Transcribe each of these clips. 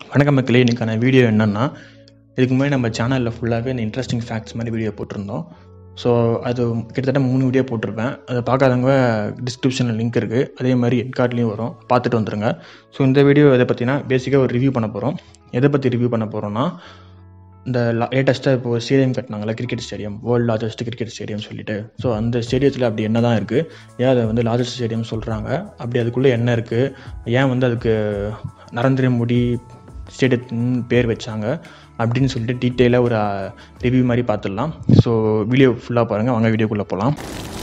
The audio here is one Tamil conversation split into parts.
வணக்கம் மக்களே இன்றைக்கான வீடியோ என்னென்னா இதுக்கு முன்னாடி நம்ம சேனலில் ஃபுல்லாகவே இந்த இன்ட்ரெஸ்டிங் ஃபேக்ட்ஸ் மாதிரி வீடியோ போட்டிருந்தோம் ஸோ அது கிட்டத்தட்ட மூணு வீடியோ போட்டிருப்பேன் அதை பார்க்காதவங்க டிஸ்கிரிப்ஷனில் லிங்க் இருக்குது அதே மாதிரி எட்கார்ட்லேயும் வரும் பார்த்துட்டு வந்துருங்க ஸோ இந்த வீடியோ எதை பற்றினா பேசிக்காக ஒரு ரிவ்யூ பண்ண போகிறோம் எதை பற்றி ரிவ்யூ பண்ண போகிறோம்னா இந்த லேட்டஸ்ட்டாக இப்போ ஒரு ஸ்டேடியம் கட்டினாங்களா cricket stadium world largest cricket stadium சொல்லிட்டு ஸோ அந்த ஸ்டேடியத்தில் அப்படி என்ன தான் இருக்குது ஏன் அதை வந்து லார்ஜஸ்ட் ஸ்டேடியம் சொல்கிறாங்க அப்படி அதுக்குள்ளே என்ன இருக்குது ஏன் வந்து அதுக்கு நரேந்திர மோடி ஸ்டேடியத்தின் பேர் வச்சாங்க அப்படின்னு சொல்லிட்டு டீட்டெயிலாக ஒரு ரிவ்யூ மாதிரி பார்த்துடலாம் ஸோ வீடியோ ஃபுல்லாக பாருங்கள் வாங்க வீடியோக்குள்ளே போகலாம்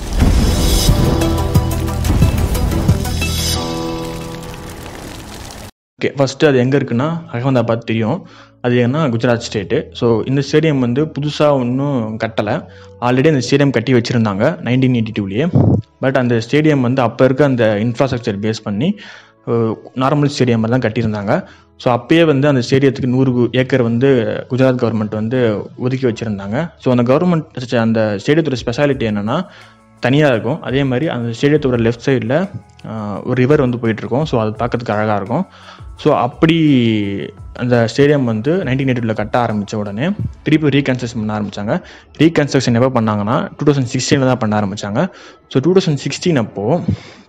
ஓகே ஃபஸ்ட்டு அது எங்கே இருக்குன்னா அகமதாபாத் தெரியும் அது ஏன்னா குஜராத் ஸ்டேட்டு ஸோ இந்த ஸ்டேடியம் வந்து புதுசாக ஒன்றும் கட்டலை ஆல்ரெடி அந்த ஸ்டேடியம் கட்டி வச்சுருந்தாங்க நைன்டீன் எயிட்டி டூலேயே பட் அந்த ஸ்டேடியம் வந்து அப்போ இருக்க அந்த இன்ஃப்ராஸ்ட்ரக்சர் பேஸ் பண்ணி நார்மல் ஸ்டேடியம் தான் கட்டியிருந்தாங்க ஸோ அப்பயே வந்து அந்த ஸ்டேடியத்துக்கு நூறு ஏக்கர் வந்து குஜராத் கவர்மெண்ட் வந்து ஒதுக்கி வச்சுருந்தாங்க ஸோ அந்த கவர்மெண்ட் அந்த ஸ்டேடியத்தோட ஸ்பெஷாலிட்டி என்னென்னா தனியாக இருக்கும் அதே மாதிரி அந்த ஸ்டேடியத்தோட லெஃப்ட் சைடில் ஒரு ரிவர் வந்து போயிட்டுருக்கோம் ஸோ அது பார்க்கறதுக்கு அழகாக இருக்கும் ஸோ அப்படி அந்த ஸ்டேடியம் வந்து நைன்டீன் எயிட்டியில் கட்ட ஆரம்பித்த உடனே திருப்பி ரீகன்ஸ்ட்ரக்ஷன் பண்ண ஆரம்பித்தாங்க ரீகன்ஸ்ட்ரக்ஷன் எப்போ பண்ணாங்கன்னா டூ தௌசண்ட் சிக்ஸ்டீனில் தான் பண்ண ஆரம்பித்தாங்க ஸோ டூ தௌசண்ட் சிக்ஸ்டீன் அப்போது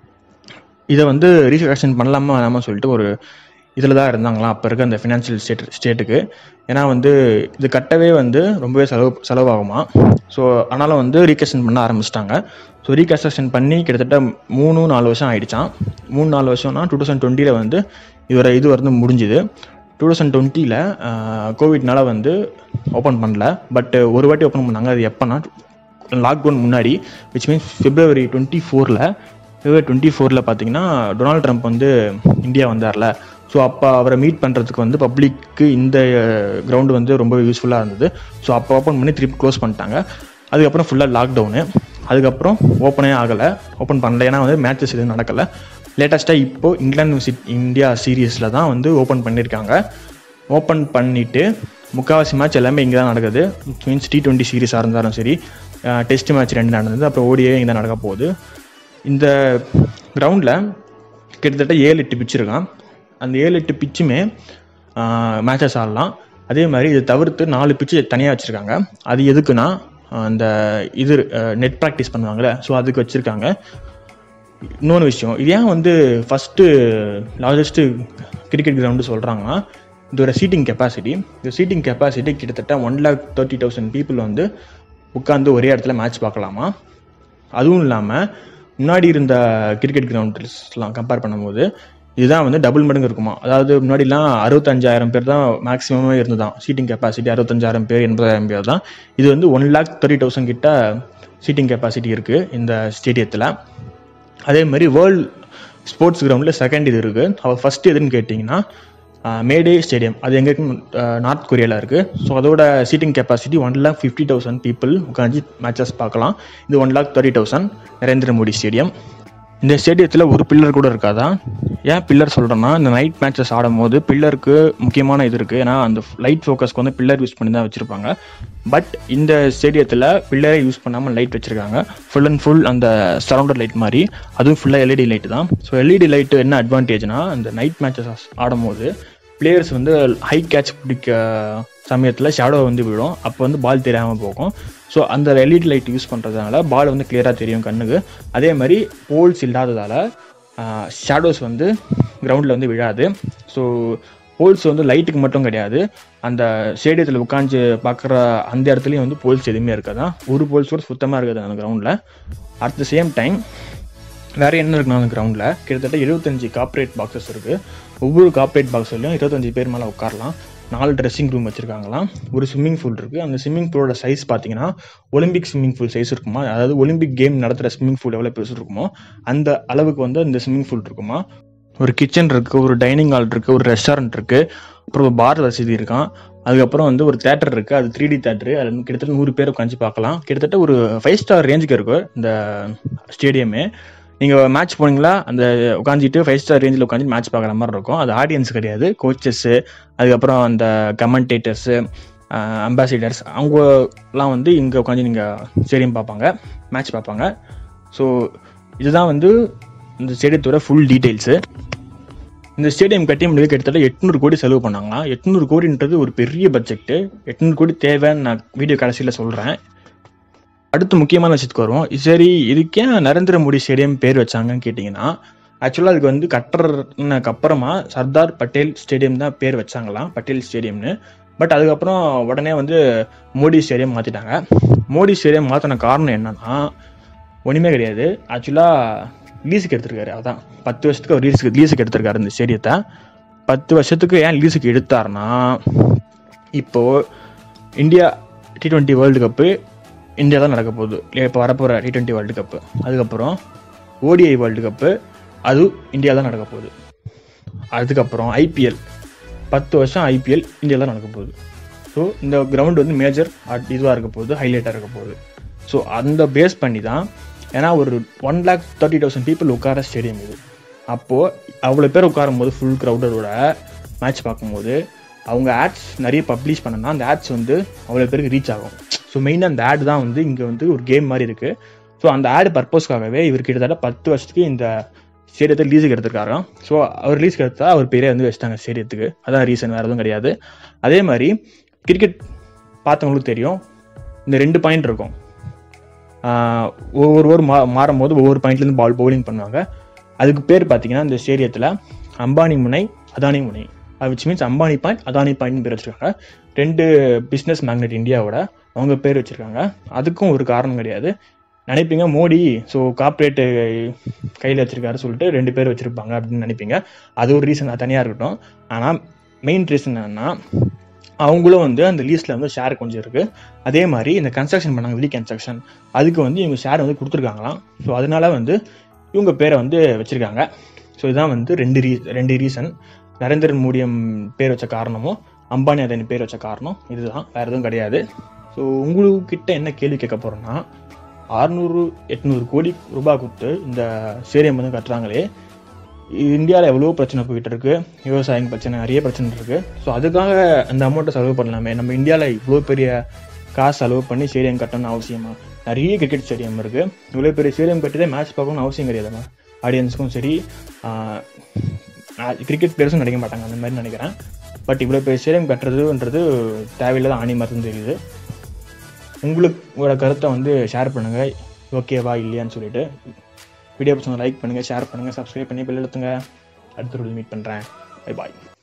இதை வந்து ரீகன்ஸ்ட்ரக்ஷன் பண்ணலாமா வேணாமா சொல்லிட்டு ஒரு இதில் தான் இருந்தாங்களாம் அப்போ இருக்க அந்த ஃபினான்ஷியல் ஸ்டேட் ஸ்டேட்டுக்கு ஏன்னா வந்து இது கட்டவே வந்து ரொம்பவே செலவு செலவாகுமா ஸோ அதனால் வந்து ரீகன்ஸ்ட்ரக்ஷன் பண்ண ஆரம்பிச்சிட்டாங்க ஸோ ரீகன்ஸ்ட்ரக்ஷன் பண்ணி கிட்டத்தட்ட மூணு நாலு வருஷம் ஆயிடுச்சான் மூணு நாலு வருஷம்னா டூ தௌசண்ட் டுவெண்ட்டியில் வந்து இதோட இது வந்து முடிஞ்சுது டூ தௌசண்ட் டுவெண்ட்டியில் கோவிட்னால வந்து ஓப்பன் பண்ணல பட் ஒரு வாட்டி ஓப்பன் பண்ணாங்க அது எப்போனா லாக்டவுன் முன்னாடி விச் மீன்ஸ் ஃபிப்ரவரி டுவெண்ட்டி ஃபோரில் ஃபிப்ரவரி டுவெண்ட்டி ஃபோரில் பார்த்தீங்கன்னா டொனால்ட் ட்ரம்ப் வந்து இந்தியா வந்தார்ல ஸோ அப்போ அவரை மீட் பண்ணுறதுக்கு வந்து பப்ளிக்கு இந்த கிரவுண்டு வந்து ரொம்ப யூஸ்ஃபுல்லாக இருந்தது ஸோ அப்போ ஓப்பன் பண்ணி திருப்பி க்ளோஸ் பண்ணிட்டாங்க அதுக்கப்புறம் ஃபுல்லாக லாக்டவுனு அதுக்கப்புறம் ஓப்பனே ஆகலை ஓப்பன் பண்ணல ஏன்னா வந்து மேட்சஸ் எதுவும் நடக்கலை லேட்டஸ்ட்டாக இப்போது இங்கிலாந்து விசிட் இந்தியா சீரீஸில் தான் வந்து ஓப்பன் பண்ணியிருக்காங்க ஓப்பன் பண்ணிவிட்டு முக்கால்வாசி மேட்ச் எல்லாமே இங்கே தான் நடக்குது மீன்ஸ் டி டுவெண்ட்டி சீரீஸாக இருந்தாலும் சரி டெஸ்ட் மேட்ச் ரெண்டு நடந்தது அப்புறம் ஓடியே இங்கே தான் நடக்க போகுது இந்த கிரவுண்டில் கிட்டத்தட்ட ஏழு எட்டு பிச் இருக்கான் அந்த ஏழு எட்டு பிச்சுமே மேட்சஸ் ஆடலாம் அதே மாதிரி இதை தவிர்த்து நாலு பிச்சு தனியாக வச்சுருக்காங்க அது எதுக்குன்னா அந்த இது நெட் ப்ராக்டிஸ் பண்ணுவாங்கள்ல ஸோ அதுக்கு வச்சுருக்காங்க இன்னொன்று விஷயம் இது ஏன் வந்து ஃபஸ்ட்டு லார்ஜஸ்ட்டு கிரிக்கெட் கிரவுண்டு சொல்கிறாங்கன்னா இதோட சீட்டிங் கெப்பாசிட்டி இந்த சீட்டிங் கெப்பாசிட்டி கிட்டத்தட்ட one lakh thirty thousand people வந்து உட்காந்து ஒரே இடத்துல மேட்ச் பார்க்கலாமா அதுவும் இல்லாமல் முன்னாடி இருந்த கிரிக்கெட் கிரவுண்ட்ஸ்லாம் கம்பேர் பண்ணும்போது இதுதான் வந்து டபுள் மடங்கு இருக்குமா அதாவது முன்னாடிலாம் அறுபத்தஞ்சாயிரம் பேர் தான் மேக்ஸிமமே இருந்துதான் சீட்டிங் கெப்பாசிட்டி அறுபத்தஞ்சாயிரம் பேர் எண்பதாயிரம் பேர் தான் இது வந்து ஒன் லேக் தேர்ட்டி தௌசண்ட் கிட்ட சீட்டிங் கெப்பாசிட்டி இருக்குது இந்த ஸ்டேடியத்தில் அதே மாதிரி வேர்ல்டு ஸ்போர்ட்ஸ் கிரவுண்டில் செகண்ட் இது இருக்குது அவர் ஃபஸ்ட் எதுன்னு கேட்டிங்கன்னா மேடே ஸ்டேடியம் அது எங்கே நார்த் கொரியாவில் இருக்குது ஸோ அதோட seating capacity one lakh fifty thousand people உட்காந்து மேட்சஸ் பார்க்கலாம் இது one lakh thirty thousand Narendra Modi stadium இந்த ஸ்டேடியத்தில் ஒரு பில்லர் கூட இருக்காதா ஏன் பில்லர் சொல்கிறேன்னா இந்த நைட் மேட்சஸ் ஆடும் போது பில்லருக்கு முக்கியமான இது இருக்குது ஏன்னா அந்த லைட் ஃபோக்கஸ்க்கு வந்து பில்லர் யூஸ் பண்ணி தான் வச்சுருப்பாங்க பட் இந்த ஸ்டேடியத்தில் பில்லரே யூஸ் பண்ணாமல் லைட் வச்சுருக்காங்க ஃபுல் அண்ட் ஃபுல் அந்த சரௌண்டட் லைட் மாதிரி அதுவும் ஃபுல்லாக எல்இடி லைட் தான் ஸோ எல்இடி லைட்டு என்ன அட்வான்டேஜ்னா அந்த நைட் மேட்சஸ் ஆடும் போது பிளேயர்ஸ் வந்து ஹை கேட்ச் பிடிக்க சமயத்தில் ஷேடோ வந்து விழும் அப்போ வந்து பால் தெரியாமல் போகும் ஸோ அந்த எல்இடி லைட் யூஸ் பண்ணுறதுனால பால் வந்து கிளியராக தெரியும் கண்ணுக்கு அதே மாதிரி போல்ஸ் இல்லாததால் ஷேடோஸ் வந்து கிரவுண்டில் வந்து விழாது ஸோ போல்ஸ் வந்து லைட்டுக்கு மட்டும் கிடையாது அந்த ஸ்டேடியத்தில் உட்காந்து பார்க்குற அந்த இடத்துலையும் வந்து போல்ஸ் எதுவுமே இருக்காதான் ஒரு போல்ஸ் கூட சுத்தமாக இருக்காது அந்த கிரவுண்டில் அட் த சேம் டைம் வேறு என்ன இருக்குன்னா அந்த கிரவுண்டில் கிட்டத்தட்ட எழுபத்தஞ்சு காப்ரேட் பாக்ஸஸ் இருக்குது ஒவ்வொரு காப்ரேட் பாக்ஸ்லையும் இருபத்தஞ்சி பேர் மேலே உட்காரலாம் நாலு ட்ரெஸ்ஸிங் ரூம் வச்சுருக்காங்களாம் ஒரு ஸ்விம்மிங் பூல் இருக்குது அந்த ஸ்விம்மிங் பூலோட சைஸ் பார்த்தீங்கன்னா ஒலிம்பிக் ஸ்விம்மிங் பூல் சைஸ் இருக்குமா அதாவது ஒலிம்பிக் கேம் நடத்துகிற ஸ்விம்மிங் பூல் எவ்வளோ பெருசு இருக்குமோ அந்த அளவுக்கு வந்து இந்த ஸ்விம்மிங் பூல் இருக்குமா ஒரு கிச்சன் இருக்குது ஒரு டைனிங் ஹால் இருக்குது ஒரு ரெஸ்டாரண்ட் இருக்குது அப்புறம் ஒரு பார் வசதி இருக்கான் அதுக்கப்புறம் வந்து ஒரு தேட்டர் இருக்குது அது த்ரீ டி தேட்டரு அது வந்து கிட்டத்தட்ட நூறு பேர் உட்காந்து பார்க்கலாம் கிட்டத்தட்ட ஒரு ஃபைவ் ஸ்டார் ரேஞ்சுக்கு இருக்கும் இந்த ஸ்டேடியமே நீங்கள் மேட்ச் போனீங்களா அந்த உட்காந்துட்டு ஃபைவ் ஸ்டார் ரேஞ்சில் உட்காந்து மேட்ச் பார்க்குற மாதிரி இருக்கும் அது ஆடியன்ஸ் கிடையாது கோச்சஸ்ஸு அதுக்கப்புறம் அந்த கமெண்டேட்டர்ஸு அம்பாசிடர்ஸ் அவங்கலாம் வந்து இங்கே உட்காந்து நீங்கள் ஸ்டேடியம் பார்ப்பாங்க மேட்ச் பார்ப்பாங்க ஸோ இதுதான் வந்து இந்த ஸ்டேடியத்தோட ஃபுல் டீட்டெயில்ஸு இந்த ஸ்டேடியம் கட்டி முடிவு கிட்டத்தட்ட எட்நூறு கோடி செலவு பண்ணாங்களாம் எட்நூறு கோடின்றது ஒரு பெரிய பட்ஜெட்டு எட்நூறு கோடி தேவைன்னு நான் வீடியோ கடைசியில் சொல்கிறேன் அடுத்து முக்கியமான விஷயத்துக்கு வருவோம் சரி இதுக்கே நரேந்திர மோடி ஸ்டேடியம் பேர் வச்சாங்கன்னு கேட்டிங்கன்னா ஆக்சுவலாக அதுக்கு வந்து கட்டுறதுக்கு அப்புறமா சர்தார் பட்டேல் ஸ்டேடியம் தான் பேர் வச்சாங்களாம் பட்டேல் ஸ்டேடியம்னு பட் அதுக்கப்புறம் உடனே வந்து மோடி ஸ்டேடியம் மாற்றிட்டாங்க மோடி ஸ்டேடியம் மாற்றின காரணம் என்னன்னா ஒன்றுமே கிடையாது ஆக்சுவலாக லீஸுக்கு எடுத்திருக்காரு அதான் பத்து வருஷத்துக்கு அவர் லீஸுக்கு லீஸுக்கு எடுத்திருக்காரு இந்த ஸ்டேடியத்தை பத்து வருஷத்துக்கு ஏன் லீஸுக்கு எடுத்தாருன்னா இப்போது India T twenty world cup India தான் நடக்க போகுது இப்போ வரப்போகிற டி டுவெண்ட்டி வேர்ல்டு கப்பு அதுக்கப்புறம் ஓடிஐ வேர்ல்டு கப்பு அது இந்தியா தான் நடக்க போகுது அதுக்கப்புறம் ஐபிஎல் பத்து வருஷம் ஐபிஎல் இந்தியா தான் நடக்க போகுது ஸோ இந்த கிரவுண்ட் வந்து மேஜர் இதுவாக இருக்க போகுது ஹைலைட்டாக இருக்க போகுது ஸோ அந்த பேஸ் பண்ணி தான் ஏன்னா ஒரு one lakh thirty thousand people உட்கார ஸ்டேடியம் இது அப்போது அவ்வளோ பேர் உட்காரும் போது ஃபுல் க்ரௌடரோட மேட்ச் பார்க்கும்போது அவங்க ஆட்ஸ் நிறைய பப்ளிஷ் பண்ணனா அந்த ஆட்ஸ் வந்து அவ்வளோ பேருக்கு ரீச் ஆகும் ஸோ மெயினாக அந்த ஆட் தான் வந்து இங்கே வந்து ஒரு கேம் மாதிரி இருக்குது ஸோ அந்த ஆடு பர்பஸ்க்காகவே இவர் கிட்டத்தட்ட பத்து வருஷத்துக்கு இந்த ஸ்டேடியத்தை லீஸுக்கு எடுத்திருக்காராம் ஸோ அவர் லீஸுக்கு எடுத்தா அவர் பேரே வந்து வச்சிட்டாங்க ஸ்டேடியத்துக்கு அதான் ரீசன் வேறு எதுவும் கிடையாது அதே மாதிரி கிரிக்கெட் பார்த்தவங்களுக்கு தெரியும் இந்த ரெண்டு பாயிண்ட் இருக்கும் ஆஹ் ஒவ்வொரு ஓவர் மா மாறும் போது ஒவ்வொரு பாயிண்ட்லேருந்து பால் பவுலிங் பண்ணுவாங்க அதுக்கு பேர் பார்த்தீங்கன்னா இந்த ஸ்டேடியத்தில் அம்பானி முனை அதானி முனை which means Ambani point Adani point பேர் வச்சுருக்காங்க ரெண்டு பிஸ்னஸ் மேக்னெட் இந்தியாவோட அவங்க பேர் வச்சுருக்காங்க அதுக்கும் ஒரு காரணம் கிடையாது நினைப்பீங்க மோடி ஸோ கார்ப்பரேட்டு கையில் வச்சிருக்காரு சொல்லிட்டு ரெண்டு பேர் வச்சுருப்பாங்க அப்படின்னு நினைப்பீங்க அது ஒரு ரீசன் தனியாக இருக்கட்டும் ஆனால் மெயின் ரீசன் என்னன்னா அவங்களும் வந்து அந்த லீஸ்ட்டில் வந்து ஷேர் கொஞ்சம் இருக்குது அதே மாதிரி இந்த கன்ஸ்ட்ரக்ஷன் பண்ணாங்க வெளி கன்ஸ்ட்ரக்ஷன் அதுக்கு வந்து இவங்க ஷேர் வந்து கொடுத்துருக்காங்களாம் ஸோ அதனால வந்து இவங்க பேரை வந்து வச்சுருக்காங்க ஸோ இதுதான் வந்து ரெண்டு ரீ ரெண்டு ரீசன் நரேந்திர மோடியம் பேர் வச்ச காரணமும் அம்பானி அதானி பேர் வச்ச காரணம் இதுதான் வேறு எதுவும் கிடையாது ஸோ உங்ககிட்ட என்ன கேள்வி கேட்க போகிறோன்னா அறுநூறு எட்நூறு கோடி ரூபாய் கொடுத்து இந்த ஸ்டேடியம் வந்து கட்டுறாங்களே இந்தியாவில் எவ்வளோ பிரச்சனை போயிட்டு இருக்கு விவசாயம் பிரச்சனை நிறைய பிரச்சனை இருக்கு ஸோ அதுக்காக அந்த அமௌண்ட்டை செலவு பண்ணலாமே நம்ம இந்தியாவில் இவ்வளோ பெரிய காசு செலவு பண்ணி ஸ்டேடியம் கட்டணும்னு அவசியமா நிறைய கிரிக்கெட் ஸ்டேடியம் இருக்கு இவ்வளோ பெரிய ஸ்டேடியம் கட்டி தான் மேட்ச் பார்க்கணும்னு அவசியம் கிடையாதுமா ஆடியன்ஸுக்கும் சரி கிரிக்கெட் பிளேயர்ஸும் நினைக்க மாட்டாங்க அந்த மாதிரி நினைக்கிறேன் பட் இவ்வளோ பெரிய ஸ்டேடியம் கட்டுறதுன்றது தேவையில்லாத ஆணி மாதிரி தெரியுது உங்களோட கருத்தை வந்து ஷேர் பண்ணுங்கள் ஓகேவா இல்லையான்னு சொல்லிட்டு வீடியோ பிடிச்சவங்க லைக் பண்ணுங்கள் ஷேர் பண்ணுங்கள் சப்ஸ்கிரைப் பண்ணி பெல் எடுத்துங்க அடுத்த மீட் பண்ணுறேன் பை பாய்